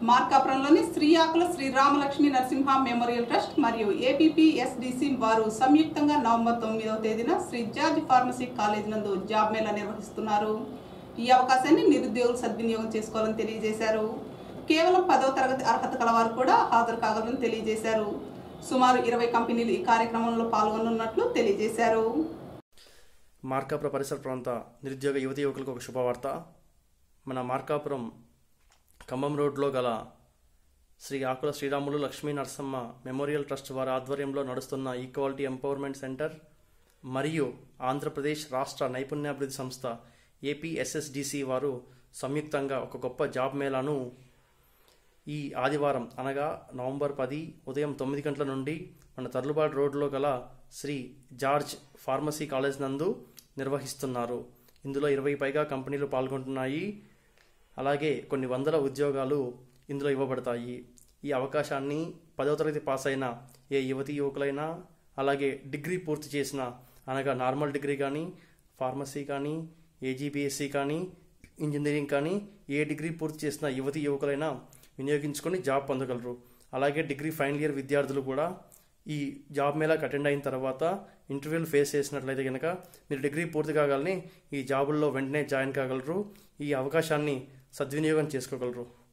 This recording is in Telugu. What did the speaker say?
మార్కాపురంలోని శ్రీ ఆకుల శ్రీ రామలక్ష్మి నరసింహ మెమోరియల్ ట్రస్ట్ మరియు ఏపీపీఎస్డిసి వారు సంయుక్తంగా నవంబర్ తొమ్మిదవ తేదీన శ్రీ జార్జ్ ఫార్మసీ కాలేజ్ నందు జాబ్ మేళా నిర్వహిస్తున్నారు ఈ అవకాశాన్ని నిరుద్యోగులు సద్వినియోగం చేసుకోవాలని తెలియజేశారు కేవలం పదవ తరగతి అర్హత కలవారు కూడా హాజరు కాగలని తెలియజేశారు సుమారు ఇరవై కంపెనీలు ఈ కార్యక్రమంలో పాల్గొనున్నట్లు తెలియజేశారు మార్కాపురం పరిసర ప్రాంత నిరుద్యోగ యువతి యువకులకు ఒక శుభవార్త మన మార్కాపురం ఖమ్మం రోడ్లో గల శ్రీ ఆకుల శ్రీరాములు లక్ష్మీ నరసమ్మ మెమోరియల్ ట్రస్ట్ వారి ఆధ్వర్యంలో నడుస్తున్న ఈక్వాలిటీ ఎంపవర్మెంట్ సెంటర్ మరియు ఆంధ్రప్రదేశ్ రాష్ట్ర నైపుణ్యాభివృద్ధి సంస్థ ఏపీఎస్ఎస్డిసి వారు సంయుక్తంగా ఒక గొప్ప జాబ్ మేళాను ఈ ఆదివారం అనగా నవంబర్ పది ఉదయం తొమ్మిది గంటల నుండి మన తర్లుబాటు రోడ్లో గల శ్రీ జార్జ్ ఫార్మసీ కాలేజ్ నందు నిర్వహిస్తున్నారు ఇందులో ఇరవై పైగా కంపెనీలు పాల్గొంటున్నాయి అలాగే కొన్ని వందల ఉద్యోగాలు ఇందులో ఇవ్వబడతాయి ఈ అవకాశాన్ని పదవ తరగతి పాస్ అయిన ఏ యువతి యువకులైనా అలాగే డిగ్రీ పూర్తి చేసిన అనగా నార్మల్ డిగ్రీ కానీ ఫార్మసీ కానీ ఏజీబీఎస్సీ కానీ ఇంజనీరింగ్ కానీ ఏ డిగ్రీ పూర్తి చేసిన యువతి యువకులైనా వినియోగించుకొని జాబ్ పొందగలరు అలాగే డిగ్రీ ఫైనల్ ఇయర్ విద్యార్థులు కూడా ఈ జాబ్ మేళాకి అటెండ్ అయిన తర్వాత ఇంటర్వ్యూలు ఫేస్ చేసినట్లయితే కనుక మీరు డిగ్రీ పూర్తి కాగలని ఈ జాబుల్లో వెంటనే జాయిన్ కాగలరు ఈ అవకాశాన్ని సద్వినియోగం చేసుకోగలరు